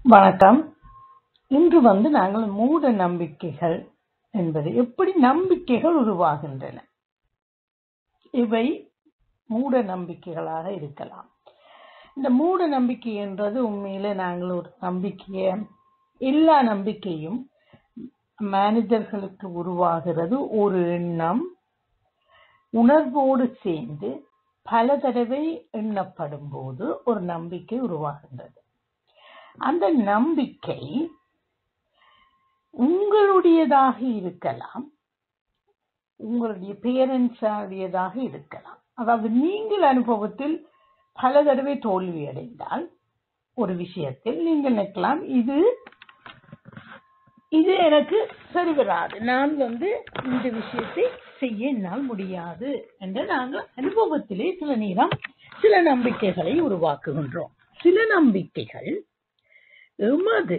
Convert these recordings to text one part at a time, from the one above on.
வணக்கம் இன்று வந்து நாங்கள் மூட நம்பிக்கைகள் என்பது எப்படி நம்பிக்கைகள் உருவாகின்றன இவை மூட நம்பிக்கைகளாக இருக்கலாம் இந்த மூட நம்பிக்கை என்றது உண்மையில நாங்கள் ஒரு நம்பிக்கைய எல்லா நம்பிக்கையும் மனிதர்களுக்கு உருவாகிறது ஒரு எண்ணம் உணர்வோடு சேர்ந்து பல தடவை எண்ணப்படும் போது ஒரு நம்பிக்கை உருவாகின்றது அந்த நம்பிக்கை உங்களுடையதாக இருக்கலாம் உங்களுடைய பேரண்ட்ஸாடையதாக இருக்கலாம் அதாவது நீங்கள் அனுபவத்தில் பல தடவை தோல்வி அடைந்தால் ஒரு விஷயத்தில் நீங்கள் நினைக்கலாம் இது இது எனக்கு சரி வராது நான் வந்து இந்த விஷயத்தை செய்ய என்னால் முடியாது என்று நாங்கள் அனுபவத்திலே சில நேரம் சில நம்பிக்கைகளை உருவாக்குகின்றோம் சில நம்பிக்கைகள் எமது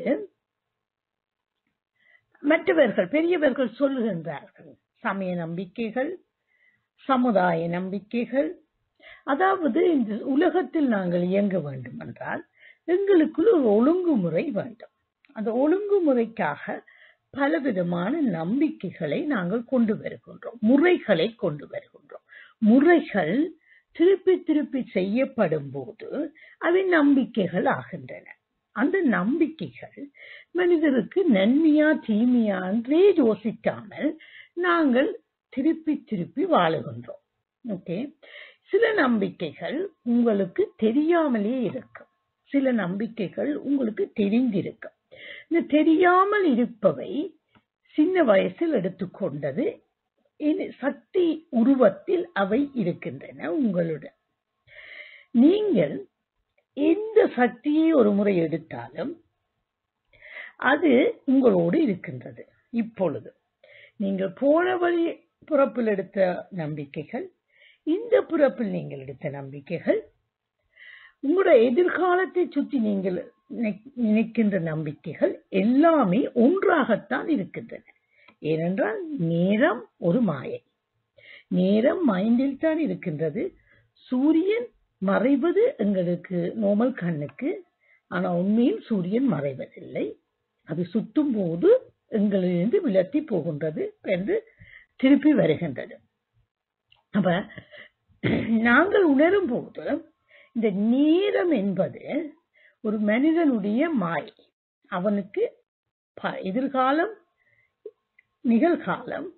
மற்றவர்கள் பெரியவர்கள் சொல்லுகின்றார்கள் சமய நம்பிக்கைகள் சமுதாய நம்பிக்கைகள் அதாவது இந்த உலகத்தில் நாங்கள் இயங்க வேண்டும் என்றால் எங்களுக்குள் ஒரு ஒழுங்குமுறை வேண்டும் அந்த ஒழுங்குமுறைக்காக பலவிதமான நம்பிக்கைகளை நாங்கள் கொண்டு வருகின்றோம் முறைகளை கொண்டு வருகின்றோம் முறைகள் திருப்பி திருப்பி செய்யப்படும் போது அவை நம்பிக்கைகள் ஆகின்றன அந்த நம்பிக்கைகள் மனிதருக்கு நன்மையா தீமையா என்றே யோசிக்காமல் நாங்கள் திருப்பி திருப்பி வாழுகின்றோம் ஓகே சில நம்பிக்கைகள் உங்களுக்கு தெரியாமலே இருக்கும் சில நம்பிக்கைகள் உங்களுக்கு தெரிந்திருக்கும் இந்த தெரியாமல் இருப்பவை சின்ன வயசில் எடுத்துக்கொண்டது சக்தி உருவத்தில் அவை இருக்கின்றன உங்களுடன் நீங்கள் எந்த சக்தியை ஒரு முறை எடுத்தாலும் அது உங்களோடு இருக்கின்றது இப்பொழுது நீங்கள் போன வழி புறப்பில் எடுத்த நம்பிக்கைகள் இந்த புறப்பில் நீங்கள் எடுத்த நம்பிக்கைகள் உங்களோட எதிர்காலத்தை சுற்றி நீங்கள் நினைக்கின்ற நம்பிக்கைகள் எல்லாமே ஒன்றாகத்தான் இருக்கின்றன ஏனென்றால் நேரம் ஒரு மாயை நேரம் மைண்டில் தான் இருக்கின்றது சூரியன் மறைவது எங்களுக்கு நோமல் கண்ணுக்கு ஆனா உண்மையில் சூரியன் மறைவதில்லை அது சுத்தும் போது எங்களிலிருந்து விலத்தி போகின்றது என்று திருப்பி வருகின்றது அப்ப நாங்கள் உணரும் போது இந்த நேரம் என்பது ஒரு மனிதனுடைய மாயை அவனுக்கு எதிர்காலம் நிகழ்காலம்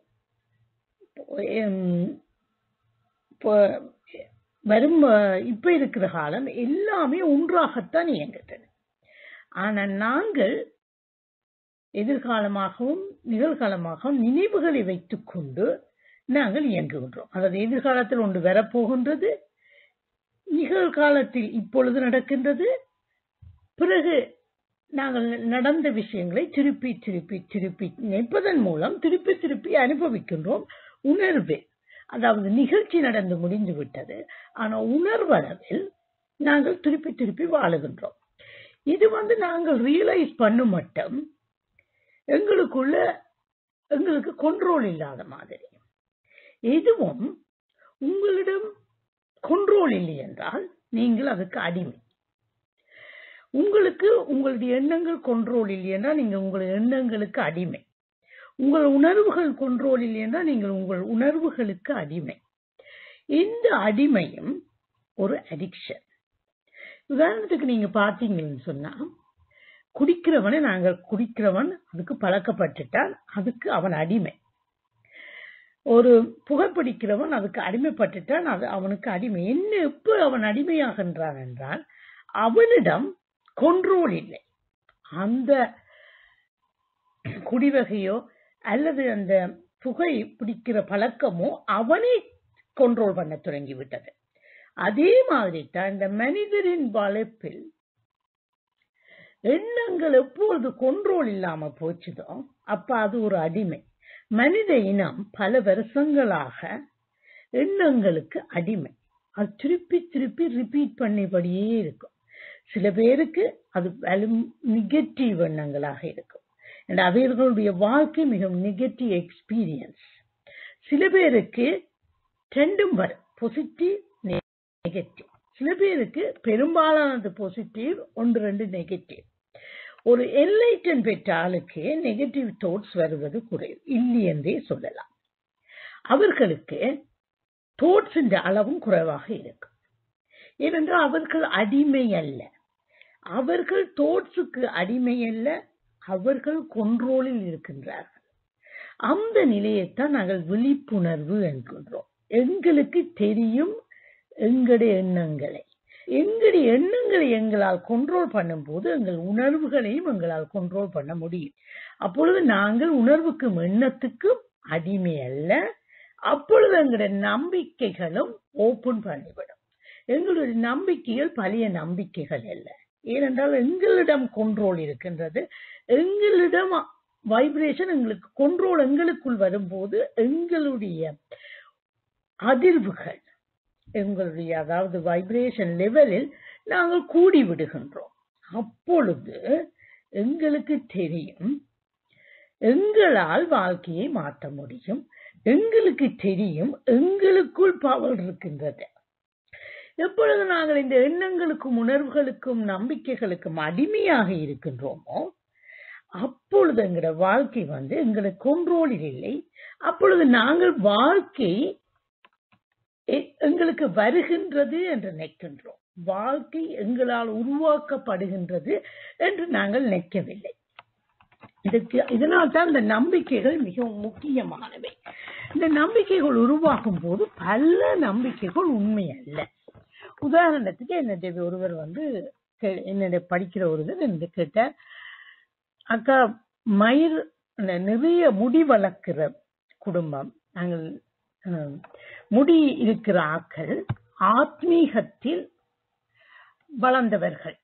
வரும் இப்ப இருக்கிற காலம் எல்லாமே ஒன்றாகத்தான் இயங்குகிறது ஆனா நாங்கள் எதிர்காலமாகவும் நிகழ்காலமாகவும் நினைவுகளை வைத்துக் கொண்டு நாங்கள் இயங்குகின்றோம் அதாவது எதிர்காலத்தில் ஒன்று வரப்போகின்றது நிகழ்காலத்தில் இப்பொழுது நடக்கின்றது பிறகு நாங்கள் நடந்த விஷயங்களை திருப்பி திருப்பி திருப்பி நினைப்பதன் மூலம் திருப்பி திருப்பி அனுபவிக்கின்றோம் உணர்வு அதாவது நிகழ்ச்சி நடந்து முடிந்து விட்டது ஆனா உணர்வளவில் நாங்கள் திருப்பி திருப்பி வாழுகின்றோம் இது வந்து நாங்கள் ரியலைஸ் பண்ணும் மட்டும் எங்களுக்குள்ள எங்களுக்கு கொண்ட்ரோல் இல்லாத மாதிரி எதுவும் உங்களிடம் கொண்ட்ரோல் இல்லை என்றால் நீங்கள் அதுக்கு அடிமை உங்களுக்கு உங்களுடைய எண்ணங்கள் கொண்ட்ரோல் இல்லை என்றால் நீங்கள் உங்கள் எண்ணங்களுக்கு அடிமை உங்கள் உணர்வுகள் கொண்ட்ரோல் இல்லை என்றால் நீங்கள் உங்கள் உணர்வுகளுக்கு அடிமை இந்த அடிமையும் ஒரு அடிக்ஷன் உதாரணத்துக்கு நீங்க பாத்தீங்கன்னு சொன்னா குடிக்கிறவனை நாங்கள் குடிக்கிறவன் அதுக்கு பழக்கப்பட்டுட்டால் அதுக்கு அவன் அடிமை ஒரு புகைப்பிடிக்கிறவன் அதுக்கு அடிமைப்பட்டுட்டான் அது அவனுக்கு அடிமை என்ன எப்ப அவன் அடிமையாகின்றான் என்றால் அவனிடம் கொண்ட்ரோல் இல்லை அந்த குடிவகையோ அல்லது அந்த புகை பிடிக்கிற பழக்கமோ அவனை கொண்ட்ரோல் பண்ண தொடங்கி விட்டது அதே மாதிரி தான் இந்த மனிதரின் வளர்ப்பில் எண்ணங்கள் எப்பொழுது கொண்ட்ரோல் இல்லாம போச்சுதோ அப்ப அது ஒரு அடிமை மனித இனம் பல வருஷங்களாக எண்ணங்களுக்கு அடிமை அது திருப்பி திருப்பி ரிப்பீட் பண்ணிபடியே இருக்கும் சில பேருக்கு அது நெகட்டிவ் எண்ணங்களாக இருக்கும் அவர்களுடைய வாழ்க்கை மிகவும் நெகட்டிவ் எக்ஸ்பீரியன்ஸ் சில பேருக்கு ரெண்டும் வரும் பாசிட்டிவ் நெகட்டிவ் சில பேருக்கு பெரும்பாலானது பாசிட்டிவ் ஒன்று ரெண்டு நெகட்டிவ் ஒரு என்லைட்டன் பெற்ற ஆளுக்கு நெகட்டிவ் தாட்ஸ் வருவது குறைவு இல்லை என்றே சொல்லலாம் அவர்களுக்கு தாட்ஸின் அளவும் குறைவாக இருக்கும் ஏனென்றால் அவர்கள் அடிமை அல்ல அவர்கள் தோட்ஸுக்கு அடிமை அல்ல அவர்கள் கொன்றோலில் இருக்கின்றார்கள் அந்த நிலையைத்தான் நாங்கள் விழிப்புணர்வு என்கின்றோம் எங்களுக்கு தெரியும் எங்களுடைய எண்ணங்களை எங்களுடைய எண்ணங்களை எங்களால் கண்ட்ரோல் பண்ணும்போது எங்கள் உணர்வுகளையும் எங்களால் கண்ட்ரோல் பண்ண முடியும் அப்பொழுது நாங்கள் உணர்வுக்கும் எண்ணத்துக்கும் அடிமை அல்ல அப்பொழுது எங்களுடைய நம்பிக்கைகளும் ஓபன் பண்ணிவிடும் எங்களுடைய நம்பிக்கைகள் பழைய நம்பிக்கைகள் அல்ல ஏனென்றால் எங்களிடம் கண்ட்ரோல் இருக்கின்றது எங்களிடம் வைப்ரேஷன் எங்களுக்கு கண்ட்ரோல் எங்களுக்குள் வரும்போது எங்களுடைய அதிர்வுகள் எங்களுடைய அதாவது வைப்ரேஷன் லெவலில் நாங்கள் கூடி விடுகின்றோம் அப்பொழுது எங்களுக்கு தெரியும் எங்களால் வாழ்க்கையை மாற்ற முடியும் எங்களுக்கு தெரியும் எங்களுக்குள் பவர் இருக்கின்றது எப்பொழுது நாங்கள் இந்த எண்ணங்களுக்கும் உணர்வுகளுக்கும் நம்பிக்கைகளுக்கும் அடிமையாக இருக்கின்றோமோ அப்பொழுது எங்களோட வாழ்க்கை வந்து எங்களை கொன்றோலில் இல்லை அப்பொழுது நாங்கள் வாழ்க்கை எ- எங்களுக்கு வருகின்றது என்று நினைக்கின்றோம் வாழ்க்கை எங்களால் உருவாக்கப்படுகின்றது என்று நாங்கள் நினைக்கவில்லை இதுக்கு இதனால் தான் இந்த நம்பிக்கைகள் மிகவும் முக்கியமானவை இந்த நம்பிக்கைகள் உருவாகும் போது பல நம்பிக்கைகள் உண்மை அல்ல உதாரணத்துக்கு என்னுடைய ஒருவர் வந்து கே- என்னுடைய படிக்கிற ஒருவர் என்று கேட்டார் அக்கா மயிர் ந- நிறைய முடி வளர்க்கிற குடும்பம் நாங்கள் அஹ், முடி இருக்கிற ஆக்கள் ஆத்மீகத்தில் வளர்ந்தவர்கள்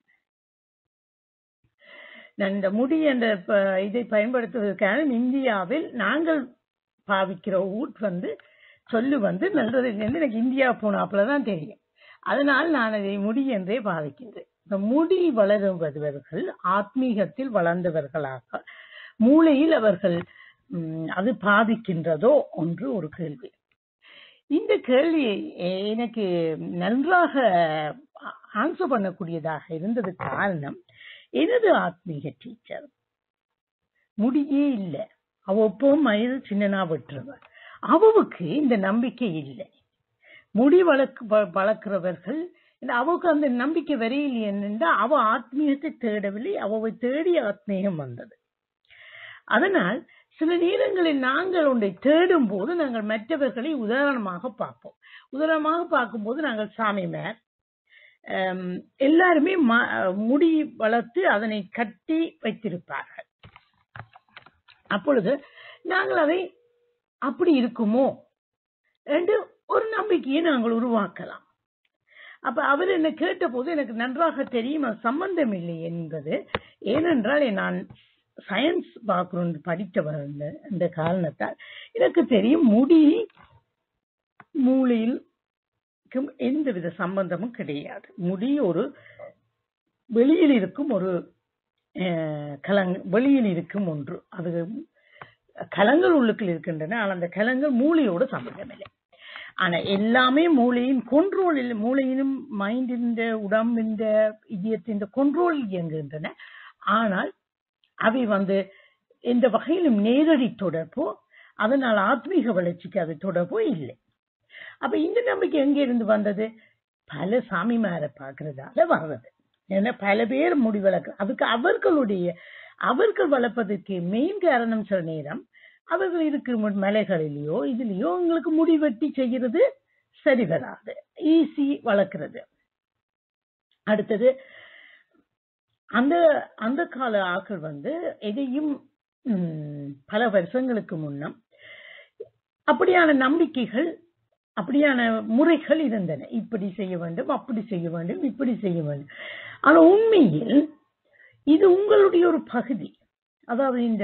நான் இந்த முடி என்ற ப- இதை பயன்படுத்துவதற்காக இந்தியாவில் நாங்கள் பாவிக்கிற ஊட் வந்து சொல்லு வந்து நல்லது என்று எனக்கு இந்தியா போனாப்புல தான் தெரியும் அதனால் நான் அதை முடி என்றே பாவிக்கின்றேன் இந்த முடி வளருவர்கள் ஆத்மீகத்தில் வளர்ந்தவர்களாக மூளையில் அவர்கள் ம், அது பாதிக்கின்றதோ ஒன்று ஒரு கேள்வி இந்த கேள்வி எ- எனக்கு நன்றாக ஆன்சர் பண்ணக்கூடியதாக இருந்தது காரணம் எனது ஆத்மீக டீச்சர் முடியே இல்லை அவ எப்பவும் மயிறு சின்னனா விட்டுருவ அவவுக்கு இந்த நம்பிக்கை இல்லை முடி வளர்க்கு வ- வளர்க்கிறவர்கள் இந்த அவவுக்கு அந்த நம்பிக்கை வரையில் என்னென்றா அவ ஆத்மீகத்தை தேடவில்லை அவவை தேடி ஆத்மீகம் வந்தது அதனால் சில நேரங்களில் நாங்கள் ஒன்றை தேடும் போது நாங்கள் மற்றவர்களை உதாரணமாக பார்ப்போம் உதாரணமாக பார்க்கும்போது நாங்கள் சாமிமார் ஹம், எல்லாருமே ம- முடி வளர்த்து அதனை கட்டி வைத்திருப்பார்கள் அப்பொழுது நாங்கள் அதை அப்படி இருக்குமோ என்று ஒரு நம்பிக்கையை நாங்கள் உருவாக்கலாம் அப்ப அவர் என்ன கேட்டபோது எனக்கு நன்றாக தெரியும் அது சம்பந்தம் இல்லை என்பது ஏனென்றால் நான் சயின்ஸ் பேக்ரவுண்ட் படித்தவர் அந்த அந்த காரணத்தால் எனக்கு தெரியும் முடி மூளையில் க்கும் எந்தவித சம்பந்தமும் கிடையாது முடி ஒரு வெளியில் இருக்கும் ஒரு அஹ், கலங் வெளியில் இருக்கும் ஒன்று அது கலங்கள் உள்ளுக்குள் இருக்கின்றன ஆனால் அந்த கலங்கள் மூளையோடு சம்பந்தமில்லை ஆனா எல்லாமே மூளையின் கொண்ட்ரோலில் மூளையினும் மைண்டின் உடம்பின் இதயத்தின் கொண்ட்ரோல் இயங்குகின்றன ஆனால் அவை வந்து எந்த வகையிலும் நேரடி தொடர்போ அதனால் ஆத்மீக வளர்ச்சிக்கு அது தொடர்போ இல்லை அப்ப இந்த நம்பிக்கை எங்க இருந்து வந்தது பல சாமிமாரை பார்க்கறதால வர்றது ஏன்னா பல பேர் முடி வளர்க்க அதுக்கு அவர்களுடைய அவர்கள் வளர்ப்பதற்கு மெயின் காரணம் சில நேரம் அவர்கள் இருக்கிற மு- மலைகளிலேயோ இதுலயோ உங்களுக்கு முடி வெட்டி செய்கிறது சரி வராது ஈஸி வளர்க்கிறது அடுத்தது அந்த அந்த கால ஆக்கள் வந்து எதையும் ம், பல வருஷங்களுக்கு முன்னம் அப்படியான நம்பிக்கைகள் அப்படியான முறைகள் இருந்தன இப்படி செய்ய வேண்டும் அப்படி செய்ய வேண்டும் இப்படி செய்ய வேண்டும் ஆனா உண்மையில் இது உங்களுடைய ஒரு பகுதி அதாவது இந்த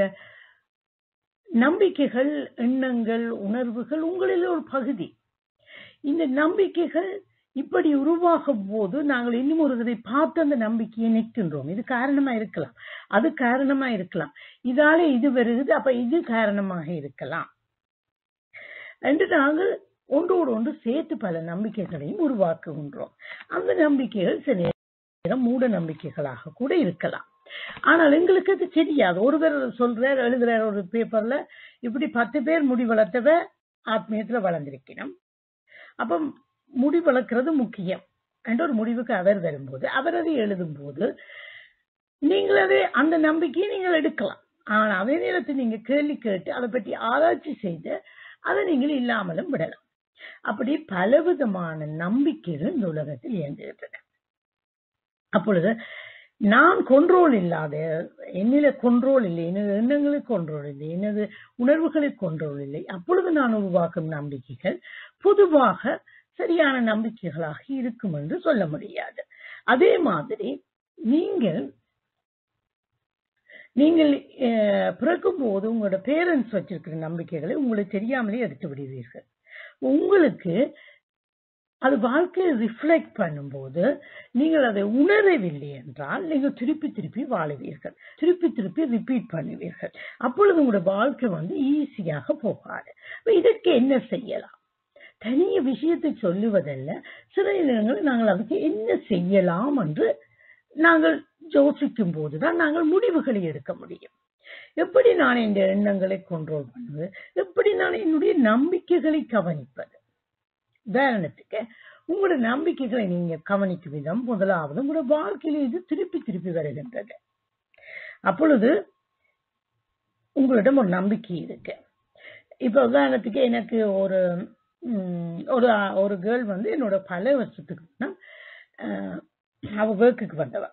நம்பிக்கைகள் எண்ணங்கள் உணர்வுகள் உங்களில் ஒரு பகுதி இந்த நம்பிக்கைகள் இப்படி உருவாகும் போது நாங்கள் இன்னும் ஒரு இதை பார்த்து அந்த நம்பிக்கையை நிற்கின்றோம் இது காரணமா இருக்கலாம் அது காரணமா இருக்கலாம் இதால இது வருகிறது அப்ப இது காரணமாக இருக்கலாம் என்று நாங்கள் ஒன்றோடு ஒன்று சேர்த்து பல நம்பிக்கைகளையும் உருவாக்குகின்றோம் அந்த நம்பிக்கைகள் சில நேரம் மூட நம்பிக்கைகளாக கூட இருக்கலாம் ஆனால் எங்களுக்கு அது தெரியாது ஒருவர் சொல்றார் எழுதுறார் ஒரு பேப்பர்ல இப்படி பத்து பேர் முடி வளர்த்தவ ஆத்மீயத்துல வளர்ந்திருக்கணும் அப்ப முடி வளர்க்கிறது முக்கியம் என்ற ஒரு முடிவுக்கு அவர் வரும்போது அவர் அதை எழுதும் போது நீங்கள் அதை அந்த நம்பிக்கையை நீங்கள் எடுக்கலாம் ஆனா அதே நேரத்தில் நீங்க கேள்வி கேட்டு அதை பற்றி ஆராய்ச்சி செய்து அதை நீங்கள் இல்லாமலும் விடலாம் அப்படி பலவிதமான நம்பிக்கைகள் இந்த உலகத்தில் இயங்குகின்றன அப்பொழுது நான் கொண்ட்ரோல் இல்லாத என்னில கொண்ட்ரோல் இல்லை எனது எண்ணங்களுக்கு கொண்ட்ரோல் இல்லை எனது உணர்வுகளுக்கு கொண்ட்ரோல் இல்லை அப்பொழுது நான் உருவாக்கும் நம்பிக்கைகள் பொதுவாக சரியான நம்பிக்கைகளாக இருக்கும் என்று சொல்ல முடியாது அதே மாதிரி நீங்கள் நீங்கள் அஹ், பிறக்கும் போது உங்களோட பேரண்ட்ஸ் வச்சிருக்கிற நம்பிக்கைகளை உங்களுக்கு தெரியாமலே எடுத்து விடுவீர்கள் உங்களுக்கு அது வாழ்க்கையை ரிஃப்ளெக்ட் பண்ணும்போது நீங்கள் அதை உணரவில்லை என்றால் நீங்கள் திருப்பி திருப்பி வாழுவீர்கள் திருப்பி திருப்பி ரிப்பீட் பண்ணுவீர்கள் அப்பொழுது உங்களோட வாழ்க்கை வந்து ஈஸியாக போகாது அப்ப இதற்கு என்ன செய்யலாம் தனிய விஷயத்தை சொல்லுவதல்ல சில நேரங்களில் நாங்கள் அதுக்கு என்ன செய்யலாம் என்று நாங்கள் யோசிக்கும் போதுதான் நாங்கள் முடிவுகளை எடுக்க முடியும் எப்படி நான் இந்த எண்ணங்களை கண்ட்ரோல் பண்ணுவது எப்படி நான் என்னுடைய நம்பிக்கைகளை கவனிப்பது உதாரணத்துக்கு உங்களோட நம்பிக்கைகளை நீங்க கவனிக்கும் விதம் முதலாவது உங்களோட வாழ்க்கையில இது திருப்பி திருப்பி வருகின்றது அப்பொழுது உங்களிடம் ஒரு நம்பிக்கை இருக்கு இப்ப உதாரணத்துக்கு எனக்கு ஒரு ம், ஒரு ஒரு கேர்ள் வந்து என்னோட பல வருஷத்துக்கு முன்ன, அஹ், அவ ஒர்க்குக்கு வந்தவ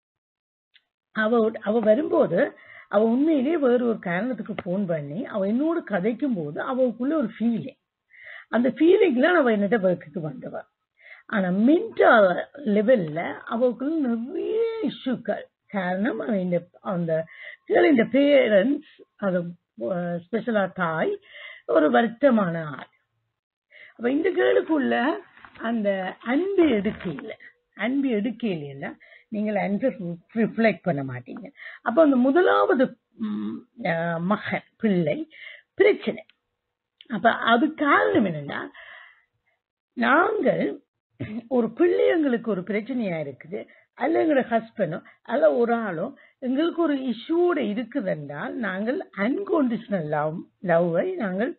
அவ அவ வரும்போது அவ உண்மையிலேயே வேற ஒரு காரணத்துக்கு போன் பண்ணி அவ என்னோட கதைக்கும் போது அவளுக்குள்ள ஒரு ஃபீலிங் அந்த ஃபீலிங்ல அவ என்னட்ட ஒர்க்குக்கு வந்தவ ஆனா மென்டல் லெவல்ல அவளுக்குள்ள நிறைய இஷ்யூக்கள் காரணம் அவ இந்த அந்த இந்த பேரண்ட்ஸ் அது ஸ்பெஷலா தாய் ஒரு வருத்தமான ஆள் அப்ப இந்த கேளுக்குள்ள அந்த அன்பு எடுக்கையில் அன்பு எடுக்கையில் நீங்கள் அன்பு ரிஃப்ளெக்ட் பண்ண மாட்டீங்க அப்ப அந்த முதலாவது ம், அஹ், மகன் பிள்ளை பிரச்சனை அப்ப அது காரணம் என்னன்னா நாங்கள் ஒரு பிள்ளை எங்களுக்கு ஒரு பிரச்சனையா இருக்குது அல்ல எங்களோட ஹஸ்பண்டோ அல்ல ஒரு ஆளோ எங்களுக்கு ஒரு இஷ்யூட இருக்குதென்றால் நாங்கள் அன்கண்டிஷனல் லவ் லவ்வை நாங்கள்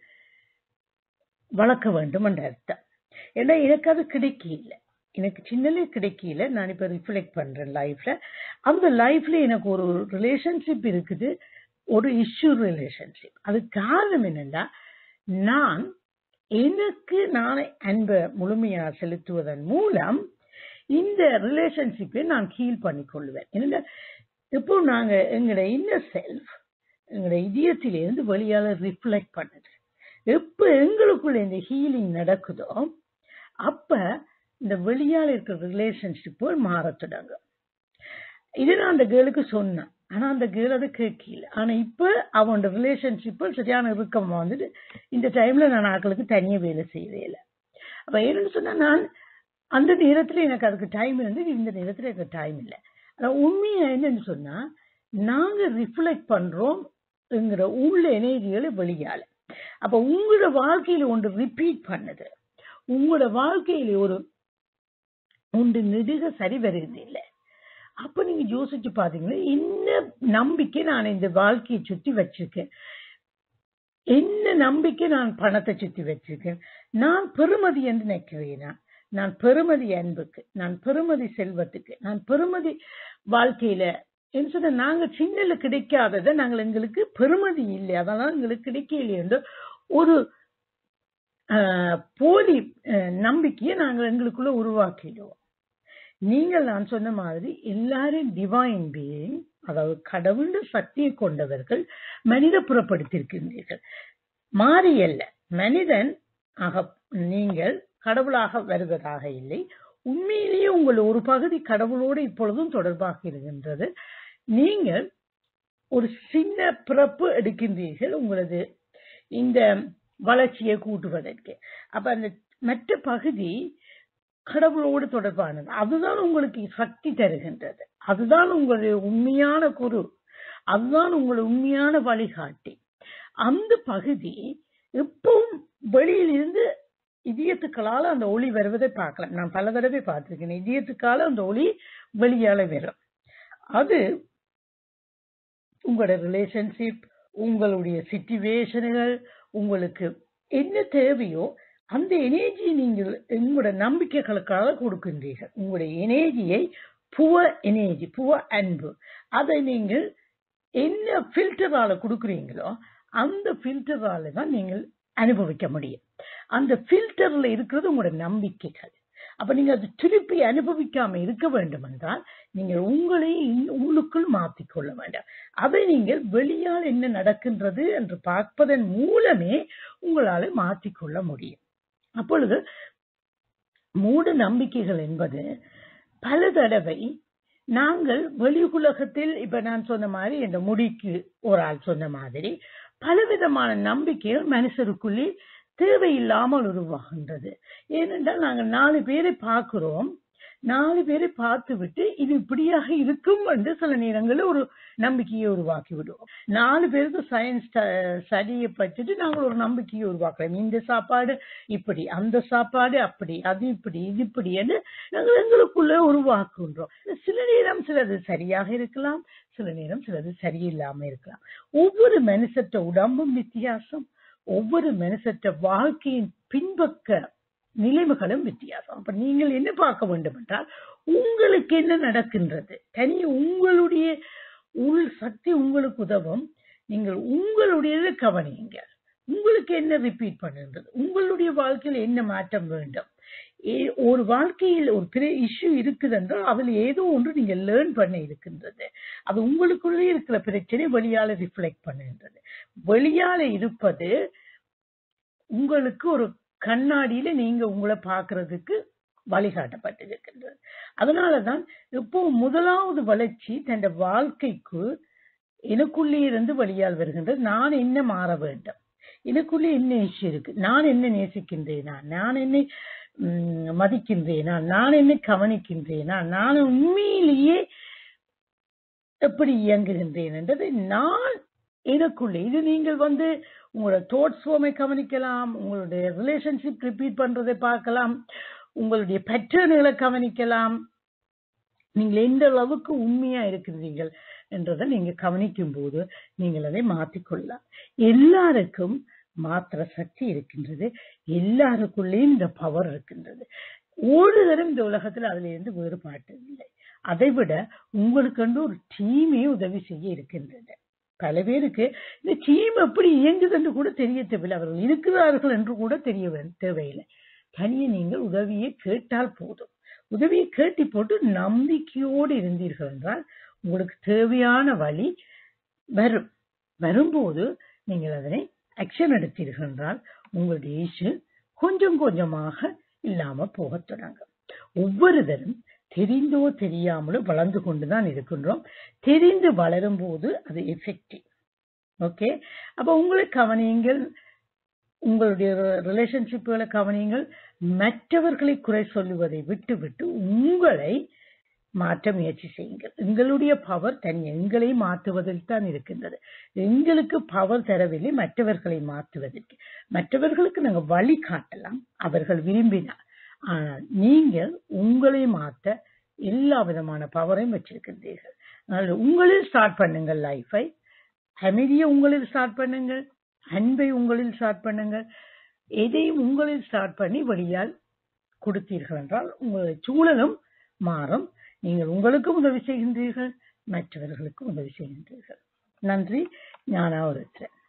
வளர்க்க வேண்டும் என்ற அர்த்தம் ஏன்னா எனக்கு அது கிடைக்கல எனக்கு சின்னலே கிடைக்கல நான் இப்ப ரிஃப்ளெக்ட் பண்றேன் லைஃப்ல அந்த லைஃப்ல எனக்கு ஒரு ரிலேஷன்ஷிப் இருக்குது ஒரு இஷ்யூ ரிலேஷன்ஷிப் அது காரணம் என்னன்னா நான் எனக்கு நானே அன்பை முழுமையா செலுத்துவதன் மூலம் இந்த ரிலேஷன்ஷிப்பை நான் ஹீல் பண்ணிக்கொள்வேன் என்னன்னா இப்போ நாங்க எங்களோட இன்னர் செல்ஃப் எங்களோட இதயத்திலிருந்து வெளியால ரிஃப்ளெக்ட் பண்ணுது எப்ப எங்களுக்குள்ள இந்த ஹீலிங் நடக்குதோ அப்ப இந்த வெளியால இருக்கிற ரிலேஷன்ஷிப்புகள் மாறத் தொடங்கும் இது நான் அந்த கேர்ளுக்கு சொன்னேன் ஆனா அந்த கேர்ள் அதை கேட்கல ஆனா இப்ப அவனோட ரிலேஷன்ஷிப் சரியான இறுக்கமா வந்துட்டு இந்த டைம்ல நான் ஆட்களுக்கு தனியா வேலை செய்யவே இல்லை அப்ப என்னன்னு சொன்னா நான் அந்த நேரத்துல எனக்கு அதுக்கு டைம் இருந்து இந்த நேரத்துல எனக்கு டைம் இல்லை ஆனா உண்மையா என்னன்னு சொன்னா நாங்க ரிஃப்ளெக்ட் பண்றோம் என்கிற உள்ள எனர்ஜிகளை வெளியால அப்ப உங்களோட வாழ்க்கையில ஒன்று ரிப்பீட் பண்ணுது உங்களோட வாழ்க்கையில ஒரு ஒன்று நெடுக சரி வருகிறது இல்லை அப்ப நீங்க யோசிச்சு பாத்தீங்கன்னா என்ன நம்பிக்கை நான் இந்த வாழ்க்கையை சுத்தி வச்சிருக்கேன் என்ன நம்பிக்கை நான் பணத்தை சுத்தி வச்சிருக்கேன் நான் பெருமதி என்று நினைக்கிறேனா நான் பெருமதி அன்புக்கு நான் பெருமதி செல்வத்துக்கு நான் பெருமதி வாழ்க்கையில என்ன சொன்ன நாங்க சின்னல கிடைக்காததை நாங்கள் எங்களுக்கு பெருமதி இல்லை அதெல்லாம் எங்களுக்கு கிடைக்கல என்று ஒரு ஆஹ், போலி ஆஹ், நம்பிக்கையை நாங்கள் எங்களுக்குள்ள உருவாக்கிடுவோம் நீங்கள் நான் சொன்ன மாதிரி எல்லாரும் டிவைன் பீயிங் அதாவது கடவுள் சக்தியை கொண்டவர்கள் மனித புறப்படுத்தியிருக்கின்றீர்கள் மாறி அல்ல மனிதன் ஆக நீங்கள் கடவுளாக வருவதாக இல்லை உண்மையிலேயே உங்கள் ஒரு பகுதி கடவுளோடு இப்பொழுதும் தொடர்பாக இருக்கின்றது நீங்கள் ஒரு சின்ன பிறப்பு எடுக்கின்றீர்கள் உங்களது இந்த வளர்ச்சியை கூட்டுவதற்கு அப்ப அந்த மற்ற பகுதி கடவுளோடு தொடர்பானது அதுதான் உங்களுக்கு சக்தி தருகின்றது அதுதான் உங்களுடைய உண்மையான குரு அதுதான் உங்களுடைய உண்மையான வழிகாட்டி அந்த பகுதி எப்பவும் வெளியில் இருந்து இதயத்துக்களால அந்த ஒளி வருவதை பார்க்கலாம் நான் பல தடவை பார்த்திருக்கேன் இதயத்துக்கால அந்த ஒளி வெளியால வரும் அது உங்களோட ரிலேஷன்ஷிப் உங்களுடைய சிச்சுவேஷன்கள் உங்களுக்கு என்ன தேவையோ அந்த எனர்ஜி நீங்கள் உங்களோட நம்பிக்கைகளுக்காக கொடுக்கின்றீர்கள் உங்களுடைய எனர்ஜியை புவ எனர்ஜி புவ அன்பு அதை நீங்கள் என்ன ஃபில்டரால கொடுக்குறீங்களோ அந்த ஃபில்டரால தான் நீங்கள் அனுபவிக்க முடியும் அந்த ஃபில்டர்ல இருக்கிறது உங்களோட நம்பிக்கைகள் அப்ப நீங்க அது திருப்பி அனுபவிக்காம இருக்க வேண்டும் என்றால் நீங்கள் உங்களை இன்- உள்ளுக்குள் மாற்றிக்கொள்ள வேண்டாம் அதை நீங்கள் வெளியால் என்ன நடக்கின்றது என்று பார்ப்பதன் மூலமே உங்களால மாற்றிக்கொள்ள முடியும் அப்பொழுது மூட நம்பிக்கைகள் என்பது பல தடவை நாங்கள் வெளி உலகத்தில் இப்ப நான் சொன்ன மாதிரி இந்த முடிக்கு ஒரு ஆள் சொன்ன மாதிரி பலவிதமான நம்பிக்கைகள் மனுஷருக்குள்ளே தேவையில்லாமல் உருவாகின்றது ஏனென்றால் நாங்கள் நாலு பேரை பார்க்கிறோம் நாலு பேரை பார்த்து விட்டு இது இப்படியாக இருக்கும் என்று சில நேரங்களில் ஒரு நம்பிக்கையை உருவாக்கி விடுவோம் நாலு பேருக்கு சயின்ஸ் ஸ்டடியை பற்றிட்டு நாங்கள் ஒரு நம்பிக்கையை உருவாக்குறோம் இந்த சாப்பாடு இப்படி அந்த சாப்பாடு அப்படி அது இப்படி இது இப்படி என்று நாங்கள் எங்களுக்குள்ள உருவாக்குகின்றோம் சில நேரம் சிலது சரியாக இருக்கலாம் சில நேரம் சிலது சரியில்லாம இருக்கலாம் ஒவ்வொரு மனுஷற்ற உடம்பும் வித்தியாசம் ஒவ்வொரு மனுஷற்ற வாழ்க்கையின் பின்பக்க நிலைமைகளும் வித்தியாசம் அப்ப நீங்கள் என்ன பார்க்க வேண்டும் என்றால் உங்களுக்கு என்ன நடக்கின்றது தனி உங்களுடைய உள் சக்தி உங்களுக்கு உதவும் நீங்கள் உங்களுடையதை கவனியுங்கள் உங்களுக்கு என்ன ரிப்பீட் பண்ணுகின்றது உங்களுடைய வாழ்க்கையில் என்ன மாற்றம் வேண்டும் ஏ- ஒரு வாழ்க்கையில் ஒரு பெரிய இஷ்யூ இருக்குது என்றால் அதில் ஏதோ ஒன்று நீங்க லேர்ன் பண்ண இருக்கின்றது அது உங்களுக்குள்ளே இருக்கிற பிரச்சனை வெளியால ரிஃப்ளெக்ட் பண்ணுகின்றது வெளியால இருப்பது உங்களுக்கு ஒரு கண்ணாடியில நீங்க உங்களை பார்க்கிறதுக்கு வழிகாட்டப்பட்டிருக்கின்றது அதனாலதான் இப்போ முதலாவது வளர்ச்சி தன் வாழ்க்கைக்கு எனக்குள்ளே இருந்து வெளியால் வருகின்றது நான் என்ன மாற வேண்டும் எனக்குள்ளே என்ன இஷ்யூ இருக்கு நான் என்ன நேசிக்கின்றேனா நான் என்னை ம், மதிக்கின்றேனா நான் என்ன கவனிக்கின்றேனா நான் உண்மையிலேயே எப்படி இயங்குகின்றேன் என்றது நான் எனக்குள்ளே இது நீங்கள் வந்து உங்களோட தோட்ஸ் ஃபார்மை கவனிக்கலாம் உங்களுடைய ரிலேஷன்ஷிப் ரிப்பீட் பண்றதை பார்க்கலாம் உங்களுடைய பேட்டர்ன்களை கவனிக்கலாம் நீங்கள் எந்த அளவுக்கு உண்மையா இருக்கிறீர்கள் என்றதை நீங்க கவனிக்கும் போது நீங்கள் அதை மாற்றிக்கொள்ளலாம் எல்லாருக்கும் மாத்திர சக்தி இருக்கின்றது எல்லாருக்குள்ளேயும் இந்த பவர் இருக்கின்றது ஒரு தரம் இந்த உலகத்துல அதுல இருந்து வேறுபாட்டு இல்லை அதை விட உங்களுக்கு ஒரு டீமே உதவி செய்ய இருக்கின்றது பல பேருக்கு இந்த டீம் எப்படி இயங்குது என்று கூட தெரிய தேவையில்லை அவர்கள் இருக்கிறார்கள் என்று கூட தெரிய வே- தேவையில்லை தனியே நீங்கள் உதவியை கேட்டால் போதும் உதவியை கேட்டி போட்டு நம்பிக்கையோடு இருந்தீர்கள் என்றால் உங்களுக்கு தேவையான வழி வரும் வரும்போது நீங்கள் அதனை ஆக்ஷன் எடுத்தீர்கள் என்றால் உங்களுடைய இஷ்யூ கொஞ்சம் கொஞ்சமாக இல்லாம போகத் தொடங்கும் ஒவ்வொருத்தரும் தெரிந்தோ தெரியாமலோ வளர்ந்து கொண்டுதான் இருக்கின்றோம் தெரிந்து வளரும் போது அது எஃபெக்டிவ் ஓகே அப்ப உங்களை கவனியுங்கள் உங்களுடைய ரிலேஷன்ஷிப்புகளை கவனியுங்கள் மற்றவர்களை குறை சொல்லுவதை விட்டு விட்டு உங்களை மாற்ற முயற்சி செய்யுங்கள் எங்களுடைய பவர் தனி எங்களை மாற்றுவதில் தான் இருக்கின்றது எங்களுக்கு பவர் தரவில்லை மற்றவர்களை மாற்றுவதற்கு மற்றவர்களுக்கு நாங்கள் வழி காட்டலாம் அவர்கள் விரும்பினார் ஆனால் நீங்கள் உங்களை மாற்ற எல்லா விதமான பவரையும் வச்சிருக்கின்றீர்கள் அதனால உங்களில் ஸ்டார்ட் பண்ணுங்கள் லைஃபை அமைதியை உங்களில் ஸ்டார்ட் பண்ணுங்கள் அன்பை உங்களில் ஸ்டார்ட் பண்ணுங்கள் எதையும் உங்களில் ஸ்டார்ட் பண்ணி வெளியால் கொடுத்தீர்கள் என்றால் உங்களுடைய சூழலும் மாறும் நீங்கள் உங்களுக்கும் உதவி செய்கின்றீர்கள் மற்றவர்களுக்கும் உதவி செய்கின்றீர்கள் நன்றி ஞானா ஒருத்தர்